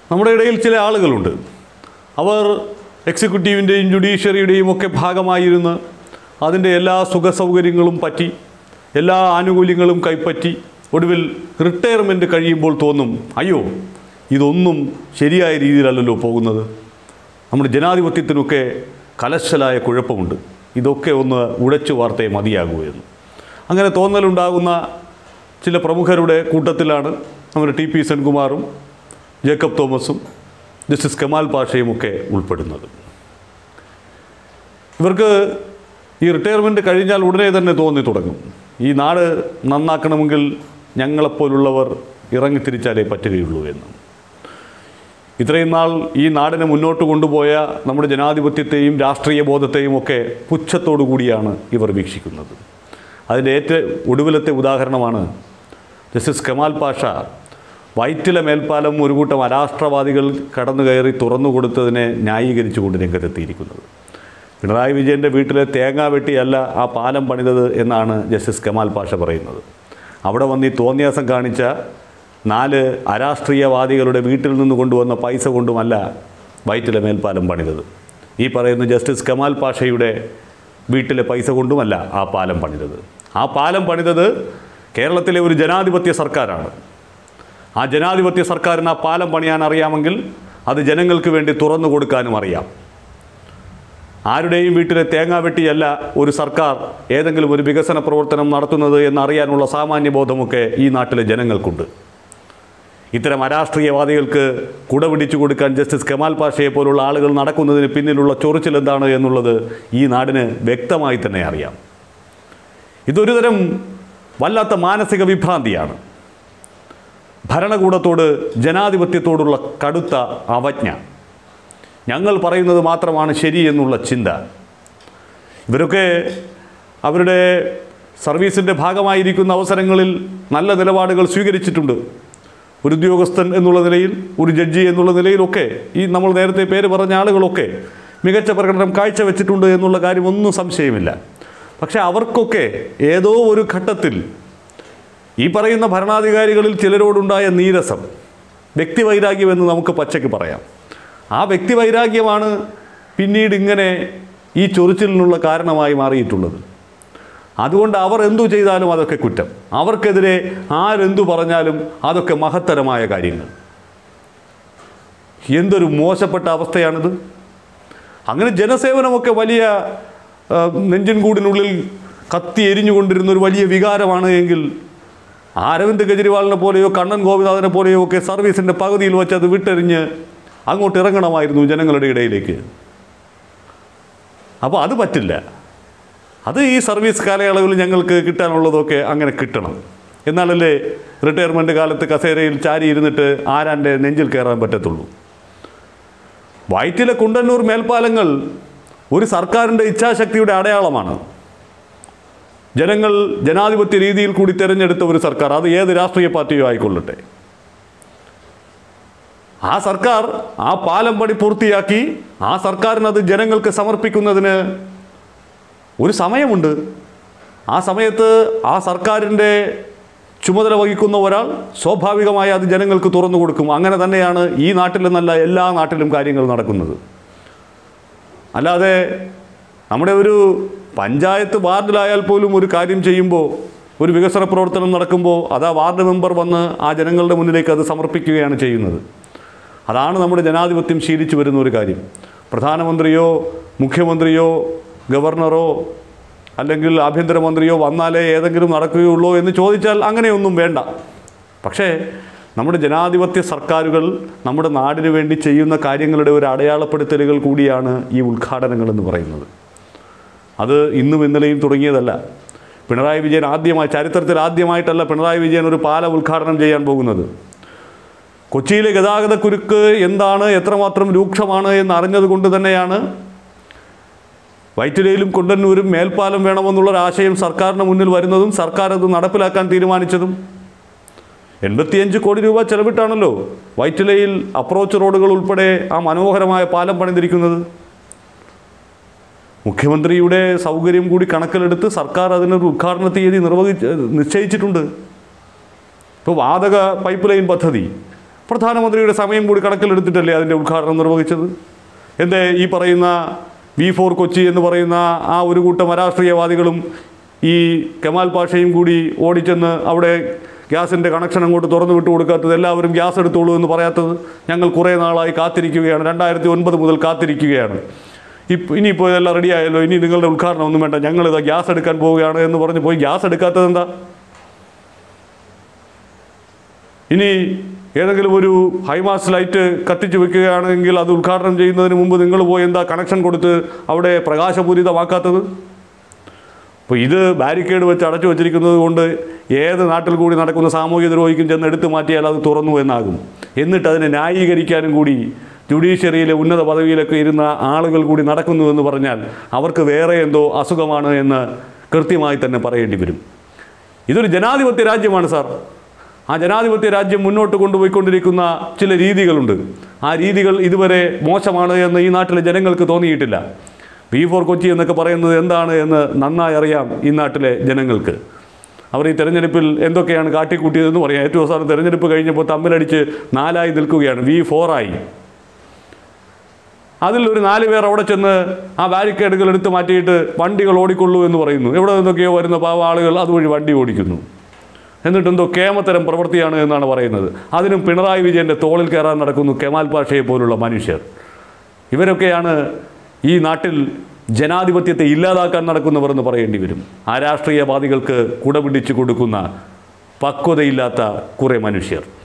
നമ്മുടെ ഇടയിൽ ചില ആളുകളുണ്ട് അവർ എക്സിക്യൂട്ടീവിൻ്റെയും ജുഡീഷ്യറിയുടെയും ഒക്കെ ഭാഗമായിരുന്ന് അതിൻ്റെ എല്ലാ സുഖ സൗകര്യങ്ങളും പറ്റി എല്ലാ ആനുകൂല്യങ്ങളും കൈപ്പറ്റി ഒടുവിൽ റിട്ടയർമെൻറ്റ് കഴിയുമ്പോൾ തോന്നും അയ്യോ ഇതൊന്നും ശരിയായ രീതിയിലല്ലല്ലോ പോകുന്നത് നമ്മുടെ ജനാധിപത്യത്തിനൊക്കെ കലശലായ കുഴപ്പമുണ്ട് ഇതൊക്കെ ഒന്ന് ഉഴച്ചു വാർത്തേ മതിയാകൂ എന്ന് അങ്ങനെ തോന്നലുണ്ടാകുന്ന ചില പ്രമുഖരുടെ കൂട്ടത്തിലാണ് നമ്മുടെ ടി പി സെൻകുമാറും ജേക്കബ് തോമസും ജസ്റ്റിസ് കമാൽ പാഷയും ഒക്കെ ഉൾപ്പെടുന്നത് ഇവർക്ക് ഈ റിട്ടയർമെൻറ്റ് കഴിഞ്ഞാൽ ഉടനെ തന്നെ തോന്നി തുടങ്ങും ഈ നാട് നന്നാക്കണമെങ്കിൽ ഞങ്ങളെപ്പോലുള്ളവർ ഇറങ്ങിത്തിരിച്ചാലേ പറ്റുകയുള്ളൂ എന്ന് ഇത്രയും നാൾ ഈ നാടിനെ മുന്നോട്ട് കൊണ്ടുപോയ നമ്മുടെ ജനാധിപത്യത്തെയും രാഷ്ട്രീയ ബോധത്തെയും ഒക്കെ പുച്ഛത്തോടു കൂടിയാണ് ഇവർ വീക്ഷിക്കുന്നത് അതിൻ്റെ ഏറ്റവും ഒടുവിലത്തെ ഉദാഹരണമാണ് ജസ്റ്റിസ് കമാൽ പാഷ വൈറ്റില മേൽപ്പാലം ഒരു കൂട്ടം അരാഷ്ട്രവാദികൾ കടന്നു കയറി തുറന്നു കൊടുത്തതിനെ ന്യായീകരിച്ചുകൊണ്ട് രംഗത്തെത്തിയിരിക്കുന്നത് പിണറായി വിജയൻ്റെ വീട്ടിലെ തേങ്ങ വെട്ടിയല്ല ആ പാലം പണിതത് എന്നാണ് ജസ്റ്റിസ് കമാൽ പാഷ പറയുന്നത് അവിടെ വന്ന് ഈ തോന്നിയാസം കാണിച്ച നാല് അരാഷ്ട്രീയവാദികളുടെ വീട്ടിൽ നിന്ന് കൊണ്ടുവന്ന പൈസ കൊണ്ടുമല്ല വൈറ്റിലെ മേൽപ്പാലം പണിതത് ഈ പറയുന്ന ജസ്റ്റിസ് കമാൽ പാഷയുടെ വീട്ടിലെ പൈസ കൊണ്ടുമല്ല ആ പാലം പണിതത് ആ പാലം പണിതത് കേരളത്തിലെ ഒരു ജനാധിപത്യ സർക്കാരാണ് ആ ജനാധിപത്യ സർക്കാരിന് ആ പാലം പണിയാൻ അറിയാമെങ്കിൽ അത് ജനങ്ങൾക്ക് വേണ്ടി തുറന്നു കൊടുക്കാനും അറിയാം ആരുടെയും വീട്ടിലെ തേങ്ങ വെട്ടിയല്ല ഒരു സർക്കാർ ഏതെങ്കിലും ഒരു വികസന പ്രവർത്തനം നടത്തുന്നത് എന്നറിയാനുള്ള സാമാന്യ ബോധമൊക്കെ ഈ നാട്ടിലെ ജനങ്ങൾക്കുണ്ട് ഇത്തരം അരാഷ്ട്രീയവാദികൾക്ക് കുട പിടിച്ചു കൊടുക്കാൻ ജസ്റ്റിസ് കമാൽ പാഷയെ പോലുള്ള ആളുകൾ നടക്കുന്നതിന് പിന്നിലുള്ള ചൊറിച്ചിൽ എന്താണ് എന്നുള്ളത് ഈ നാടിന് വ്യക്തമായി തന്നെ അറിയാം ഇതൊരു തരം വല്ലാത്ത മാനസിക വിഭ്രാന്തിയാണ് ഭരണകൂടത്തോട് ജനാധിപത്യത്തോടുള്ള കടുത്ത അവജ്ഞ ഞങ്ങൾ പറയുന്നത് മാത്രമാണ് ശരി എന്നുള്ള ചിന്ത ഇവരൊക്കെ അവരുടെ സർവീസിൻ്റെ ഭാഗമായിരിക്കുന്ന അവസരങ്ങളിൽ നല്ല നിലപാടുകൾ സ്വീകരിച്ചിട്ടുണ്ട് ഒരു ഉദ്യോഗസ്ഥൻ എന്നുള്ള നിലയിൽ ഒരു ജഡ്ജി എന്നുള്ള നിലയിലൊക്കെ ഈ നമ്മൾ നേരത്തെ പേര് പറഞ്ഞ ആളുകളൊക്കെ മികച്ച പ്രകടനം കാഴ്ചവെച്ചിട്ടുണ്ട് എന്നുള്ള കാര്യം ഒന്നും സംശയമില്ല പക്ഷേ അവർക്കൊക്കെ ഏതോ ഒരു ഘട്ടത്തിൽ ഈ പറയുന്ന ഭരണാധികാരികളിൽ ചിലരോടുണ്ടായ നീരസം വ്യക്തിവൈരാഗ്യമെന്ന് നമുക്ക് പച്ചയ്ക്ക് പറയാം ആ വ്യക്തിവൈരാഗ്യമാണ് പിന്നീട് ഇങ്ങനെ ഈ ചൊറിച്ചിലിനുള്ള കാരണമായി മാറിയിട്ടുള്ളത് അതുകൊണ്ട് അവർ എന്തു ചെയ്താലും അതൊക്കെ കുറ്റം അവർക്കെതിരെ ആരെന്തു പറഞ്ഞാലും അതൊക്കെ മഹത്തരമായ കാര്യങ്ങൾ എന്തൊരു മോശപ്പെട്ട അവസ്ഥയാണിത് അങ്ങനെ ജനസേവനമൊക്കെ വലിയ ആ, നെഞ്ചിൻ കൂടിനുള്ളിൽ കത്തി എരിഞ്ഞുകൊണ്ടിരുന്ന ഒരു വലിയ വികാരമാണ് എങ്കിൽ അരവിന്ദ് കെജ്രിവാളിനെ പോലെയോ കണ്ണൻ ഗോപിനാഥനെ പോലെയോ ഒക്കെ സർവീസിൻ്റെ പകുതിയിൽ വെച്ച് അത് വിട്ടെറിഞ്ഞ് അങ്ങോട്ട് ഇറങ്ങണമായിരുന്നു ജനങ്ങളുടെ ഇടയിലേക്ക് അപ്പോൾ അത് പറ്റില്ല അത് ഈ സർവീസ് കാലയളവിൽ ഞങ്ങൾക്ക് കിട്ടാനുള്ളതൊക്കെ അങ്ങനെ കിട്ടണം എന്നാലല്ലേ റിട്ടയർമെൻറ്റ് കാലത്ത് കസേരയിൽ ചാരി ഇരുന്നിട്ട് ആരാൻ്റെ നെഞ്ചിൽ കയറാൻ പറ്റത്തുള്ളൂ വയറ്റിലെ കുണ്ടന്നൂർ മേൽപ്പാലങ്ങൾ ഒരു സർക്കാരിൻ്റെ ഇച്ഛാശക്തിയുടെ അടയാളമാണ് ജനങ്ങൾ ജനാധിപത്യ രീതിയിൽ കൂടി തിരഞ്ഞെടുത്ത ഒരു സർക്കാർ അത് ഏത് രാഷ്ട്രീയ പാർട്ടിയോ ആയിക്കൊള്ളട്ടെ ആ സർക്കാർ ആ പാലം പണി പൂർത്തിയാക്കി ആ സർക്കാരിന് അത് ജനങ്ങൾക്ക് സമർപ്പിക്കുന്നതിന് ഒരു സമയമുണ്ട് ആ സമയത്ത് ആ സർക്കാരിൻ്റെ ചുമതല വഹിക്കുന്ന ഒരാൾ സ്വാഭാവികമായി അത് ജനങ്ങൾക്ക് തുറന്നു കൊടുക്കും അങ്ങനെ തന്നെയാണ് ഈ നാട്ടിലെന്നല്ല എല്ലാ നാട്ടിലും കാര്യങ്ങൾ നടക്കുന്നത് അല്ലാതെ നമ്മുടെ ഒരു പഞ്ചായത്ത് വാർഡിലായാൽ പോലും ഒരു കാര്യം ചെയ്യുമ്പോൾ ഒരു വികസന പ്രവർത്തനം നടക്കുമ്പോൾ അത് ആ വാർഡ് മെമ്പർ വന്ന് ആ ജനങ്ങളുടെ മുന്നിലേക്ക് അത് സമർപ്പിക്കുകയാണ് ചെയ്യുന്നത് അതാണ് നമ്മുടെ ജനാധിപത്യം ശീലിച്ചു വരുന്ന ഒരു കാര്യം പ്രധാനമന്ത്രിയോ മുഖ്യമന്ത്രിയോ ഗവർണറോ അല്ലെങ്കിൽ ആഭ്യന്തരമന്ത്രിയോ വന്നാലേ ഏതെങ്കിലും നടക്കുകയുള്ളൂ എന്ന് ചോദിച്ചാൽ അങ്ങനെയൊന്നും വേണ്ട പക്ഷേ നമ്മുടെ ജനാധിപത്യ സർക്കാരുകൾ നമ്മുടെ നാടിന് വേണ്ടി ചെയ്യുന്ന കാര്യങ്ങളുടെ ഒരു അടയാളപ്പെടുത്തലുകൾ കൂടിയാണ് ഈ ഉദ്ഘാടനങ്ങൾ എന്ന് പറയുന്നത് അത് ഇന്നും ഇന്നലെയും തുടങ്ങിയതല്ല പിണറായി വിജയൻ ആദ്യമായി ചരിത്രത്തിൽ ആദ്യമായിട്ടല്ല പിണറായി വിജയൻ ഒരു പാലം ഉദ്ഘാടനം ചെയ്യാൻ പോകുന്നത് കൊച്ചിയിലെ ഗതാഗതക്കുരുക്ക് എന്താണ് എത്രമാത്രം രൂക്ഷമാണ് എന്ന് അറിഞ്ഞതുകൊണ്ട് തന്നെയാണ് വൈറ്റിലയിലും കൊണ്ടന്നൂരും മേൽപ്പാലം വേണമെന്നുള്ള ആശയം സർക്കാരിന് മുന്നിൽ വരുന്നതും സർക്കാർ അത് നടപ്പിലാക്കാൻ തീരുമാനിച്ചതും എൺപത്തിയഞ്ച് കോടി രൂപ ചെലവിട്ടാണല്ലോ വൈറ്റിലയിൽ അപ്രോച്ച് റോഡുകൾ ഉൾപ്പെടെ ആ മനോഹരമായ പാലം പണിതിരിക്കുന്നത് മുഖ്യമന്ത്രിയുടെ സൗകര്യം കൂടി കണക്കിലെടുത്ത് സർക്കാർ അതിനൊരു ഉദ്ഘാടന തീയതി നിർവഹിച്ച് നിശ്ചയിച്ചിട്ടുണ്ട് ഇപ്പോൾ വാതക പൈപ്പ് ലൈൻ പദ്ധതി പ്രധാനമന്ത്രിയുടെ സമയം കൂടി കണക്കിലെടുത്തിട്ടല്ലേ അതിൻ്റെ ഉദ്ഘാടനം നിർവഹിച്ചത് എന്തേ ഈ പറയുന്ന വി ഫോർ കൊച്ചി എന്ന് പറയുന്ന ആ ഒരു കൂട്ടം അരാഷ്ട്രീയവാദികളും ഈ കമാൽ പാഷയും കൂടി ഓടിച്ചെന്ന് അവിടെ ഗ്യാസിൻ്റെ കണക്ഷൻ അങ്ങോട്ട് തുറന്നു വിട്ടു കൊടുക്കാത്തത് എല്ലാവരും ഗ്യാസ് എടുത്തോളൂ എന്ന് പറയാത്തത് ഞങ്ങൾ കുറേ നാളായി കാത്തിരിക്കുകയാണ് രണ്ടായിരത്തി ഒൻപത് മുതൽ കാത്തിരിക്കുകയാണ് ഇപ്പം ഇനിയിപ്പോൾ ഇതെല്ലാം റെഡിയായല്ലോ ഇനി നിങ്ങളുടെ ഉദ്ഘാടനം ഒന്നും വേണ്ട ഞങ്ങളിതാ ഗ്യാസ് എടുക്കാൻ പോവുകയാണ് എന്ന് പറഞ്ഞ് പോയി ഗ്യാസ് എടുക്കാത്തത് എന്താ ഇനി ഏതെങ്കിലും ഒരു ഹൈമാസ് ലൈറ്റ് കത്തിച്ച് വെക്കുകയാണെങ്കിൽ അത് ഉദ്ഘാടനം ചെയ്യുന്നതിന് മുമ്പ് നിങ്ങൾ പോയി എന്താ കണക്ഷൻ കൊടുത്ത് അവിടെ പ്രകാശപൂരിതമാക്കാത്തത് അപ്പോൾ ഇത് ബാരിക്കേഡ് വെച്ച് അടച്ചു വച്ചിരിക്കുന്നത് കൊണ്ട് ഏത് നാട്ടിൽ കൂടി നടക്കുന്ന സാമൂഹ്യ ദ്രോഹിക്കും ചെന്ന് എടുത്തു മാറ്റിയാൽ അത് തുറന്നു എന്നാകും എന്നിട്ട് അതിനെ ന്യായീകരിക്കാനും കൂടി ജുഡീഷ്യറിയിലെ ഉന്നത പദവിയിലൊക്കെ ഇരുന്ന ആളുകൾ കൂടി നടക്കുന്നു എന്ന് പറഞ്ഞാൽ അവർക്ക് വേറെ എന്തോ അസുഖമാണ് എന്ന് കൃത്യമായി തന്നെ പറയേണ്ടി വരും ഇതൊരു ജനാധിപത്യ രാജ്യമാണ് സാർ ആ ജനാധിപത്യ രാജ്യം മുന്നോട്ട് കൊണ്ടുപോയിക്കൊണ്ടിരിക്കുന്ന ചില രീതികളുണ്ട് ആ രീതികൾ ഇതുവരെ മോശമാണ് എന്ന് ഈ നാട്ടിലെ ജനങ്ങൾക്ക് തോന്നിയിട്ടില്ല ബി ഫോർ കൊച്ചി എന്നൊക്കെ പറയുന്നത് എന്താണ് എന്ന് നന്നായി അറിയാം ഈ നാട്ടിലെ ജനങ്ങൾക്ക് അവർ ഈ തെരഞ്ഞെടുപ്പിൽ എന്തൊക്കെയാണ് കാട്ടിക്കൂട്ടിയതെന്ന് പറയാം ഏറ്റവും അവസാനം തെരഞ്ഞെടുപ്പ് കഴിഞ്ഞപ്പോൾ തമ്മിലടിച്ച് നാലായി നിൽക്കുകയാണ് വി ഫോറായി അതിൽ ഒരു നാല് പേർ അവിടെ ചെന്ന് ആ ബാരിക്കേഡുകൾ എടുത്ത് മാറ്റിയിട്ട് വണ്ടികൾ ഓടിക്കൊള്ളൂ എന്ന് പറയുന്നു എവിടെ നിന്നൊക്കെയോ വരുന്ന പാവ ആളുകൾ അതുവഴി വണ്ടി ഓടിക്കുന്നു എന്നിട്ട് എന്തോ കേമത്തരം പ്രവൃത്തിയാണ് എന്നാണ് പറയുന്നത് അതിനും പിണറായി വിജയൻ്റെ തോളിൽ കയറാൻ നടക്കുന്നു കെമാൽ പാഷയെ പോലുള്ള മനുഷ്യർ ഇവരൊക്കെയാണ് ഈ നാട്ടിൽ ജനാധിപത്യത്തെ ഇല്ലാതാക്കാൻ നടക്കുന്നവർ എന്ന് പറയേണ്ടി വരും ആ രാഷ്ട്രീയവാദികൾക്ക് കുടപിടിച്ചു കൊടുക്കുന്ന പക്വതയില്ലാത്ത കുറേ മനുഷ്യർ